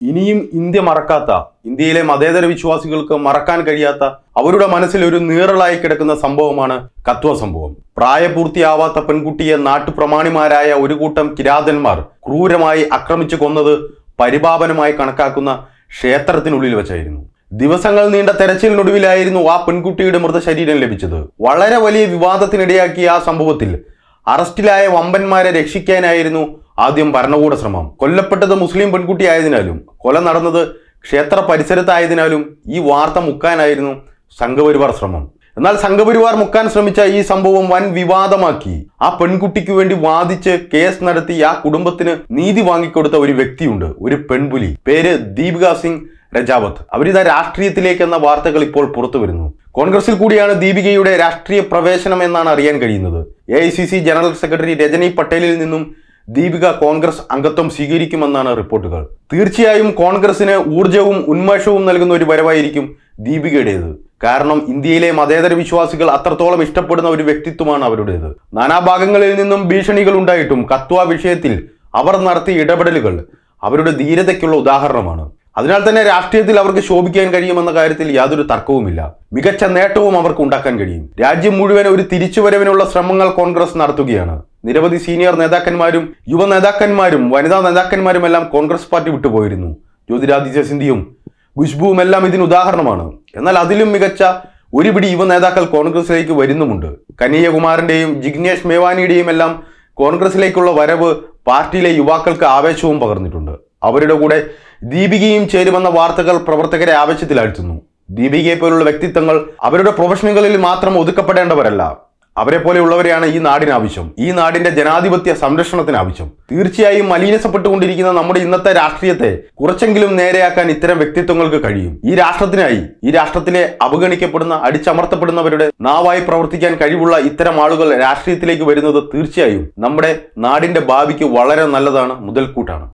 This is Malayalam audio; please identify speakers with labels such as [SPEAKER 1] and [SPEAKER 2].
[SPEAKER 1] ഇനിയും ഇന്ത്യ മറക്കാത്ത ഇന്ത്യയിലെ മതേതര വിശ്വാസികൾക്ക് മറക്കാൻ കഴിയാത്ത അവരുടെ മനസ്സിൽ ഒരു നീറലായി കിടക്കുന്ന സംഭവമാണ് കത്വ സംഭവം പ്രായപൂർത്തിയാവാത്ത പെൺകുട്ടിയെ നാട്ടുപ്രമാണിമാരായ ഒരു കൂട്ടം കിരാതന്മാർ ക്രൂരമായി ആക്രമിച്ചു കൊന്നത് പരിപാപനമായി കണക്കാക്കുന്ന ക്ഷേത്രത്തിനുള്ളിൽ വെച്ചായിരുന്നു ദിവസങ്ങൾ നീണ്ട തെരച്ചിലിനൊടുവിലായിരുന്നു ആ പെൺകുട്ടിയുടെ മൃതശരീരം ലഭിച്ചത് വളരെ വലിയ വിവാദത്തിനിടയാക്കിയ ആ സംഭവത്തിൽ അറസ്റ്റിലായ വമ്പന്മാരെ രക്ഷിക്കാനായിരുന്നു ആദ്യം ഭരണകൂട ശ്രമം കൊല്ലപ്പെട്ടത് മുസ്ലിം പെൺകുട്ടിയായതിനാലും കൊല നടന്നത് ക്ഷേത്ര പരിസരത്തായതിനാലും ഈ വാർത്ത മുക്കാനായിരുന്നു സംഘപരിവാർ ശ്രമം എന്നാൽ സംഘപരിവാർ മുക്കാൻ ശ്രമിച്ച ഈ സംഭവം വൻ വിവാദമാക്കി ആ പെൺകുട്ടിക്ക് വേണ്ടി വാദിച്ച് കേസ് നടത്തി ആ കുടുംബത്തിന് നീതി വാങ്ങിക്കൊടുത്ത ഒരു വ്യക്തിയുണ്ട് ഒരു പെൺപുലി പേര് ദീപിക സിംഗ് രജാവത്ത് അവരിതാ രാഷ്ട്രീയത്തിലേക്ക് എന്ന വാർത്തകൾ ഇപ്പോൾ പുറത്തു വരുന്നു കോൺഗ്രസിൽ കൂടിയാണ് ദീപികയുടെ രാഷ്ട്രീയ പ്രവേശനം എന്നാണ് അറിയാൻ കഴിയുന്നത് എ ജനറൽ സെക്രട്ടറി രജനി പട്ടേലിൽ നിന്നും ദീപിക കോൺഗ്രസ് അംഗത്വം സ്വീകരിക്കുമെന്നാണ് റിപ്പോർട്ടുകൾ തീർച്ചയായും കോൺഗ്രസിന് ഊർജവും ഉന്മേഷവും നൽകുന്ന ഒരു വരവായിരിക്കും ദീപികയുടേത് കാരണം ഇന്ത്യയിലെ മതേതര വിശ്വാസികൾ അത്രത്തോളം ഇഷ്ടപ്പെടുന്ന ഒരു വ്യക്തിത്വമാണ് അവരുടേത് നാനാഭാഗങ്ങളിൽ നിന്നും ഭീഷണികൾ ഉണ്ടായിട്ടും കത്വ വിഷയത്തിൽ അവർ നടത്തിയ ഇടപെടലുകൾ അവരുടെ ധീരതയ്ക്കുള്ള ഉദാഹരണമാണ് അതിനാൽ തന്നെ രാഷ്ട്രീയത്തിൽ അവർക്ക് ശോഭിക്കാൻ കഴിയുമെന്ന കാര്യത്തിൽ യാതൊരു തർക്കവുമില്ല മികച്ച നേട്ടവും അവർക്ക് ഉണ്ടാക്കാൻ കഴിയും രാജ്യം മുഴുവൻ ഒരു തിരിച്ചുവരവിനുള്ള ശ്രമങ്ങൾ കോൺഗ്രസ് നടത്തുകയാണ് നിരവധി സീനിയർ നേതാക്കന്മാരും യുവ നേതാക്കന്മാരും വനിതാ നേതാക്കന്മാരും എല്ലാം കോൺഗ്രസ് പാർട്ടി വിട്ടുപോയിരുന്നു ജ്യോതിരാദിത്യ സിന്ധ്യയും ഖുശ്ബുവും എല്ലാം ഇതിന് ഉദാഹരണമാണ് എന്നാൽ അതിലും മികച്ച ഒരു പിടി യുവ നേതാക്കൾ കോൺഗ്രസിലേക്ക് വരുന്നുമുണ്ട് കനയ്യകുമാറിന്റെയും ജിഗ്നേഷ് മേവാനിയുടെയും എല്ലാം കോൺഗ്രസിലേക്കുള്ള വരവ് പാർട്ടിയിലെ യുവാക്കൾക്ക് ആവേശവും പകർന്നിട്ടുണ്ട് അവരുടെ കൂടെ ദീപികയും ചേരുമെന്ന വാർത്തകൾ പ്രവർത്തകരെ ആവേശത്തിലാഴ്ത്തുന്നു ദീപികയെ പോലുള്ള വ്യക്തിത്വങ്ങൾ അവരുടെ പ്രൊഫഷനുകളിൽ മാത്രം ഒതുക്കപ്പെടേണ്ടവരല്ല അവരെ പോലെയുള്ളവരെയാണ് ഈ നാടിന് ആവശ്യം ഈ നാടിന്റെ ജനാധിപത്യ സംരക്ഷണത്തിന് ആവശ്യം തീർച്ചയായും മലീനസപ്പെട്ടുകൊണ്ടിരിക്കുന്ന നമ്മുടെ ഇന്നത്തെ രാഷ്ട്രീയത്തെ കുറച്ചെങ്കിലും നേരെയാക്കാൻ ഇത്തരം വ്യക്തിത്വങ്ങൾക്ക് കഴിയും ഈ രാഷ്ട്രത്തിനായി ഈ രാഷ്ട്രത്തിലെ അവഗണിക്കപ്പെടുന്ന അടിച്ചമർത്തപ്പെടുന്നവരുടെ നാവായി പ്രവർത്തിക്കാൻ കഴിവുള്ള ഇത്തരം ആളുകൾ രാഷ്ട്രീയത്തിലേക്ക് വരുന്നത് തീർച്ചയായും നമ്മുടെ നാടിന്റെ ഭാവിക്ക് വളരെ നല്ലതാണ് മുതൽക്കൂട്ടാണ്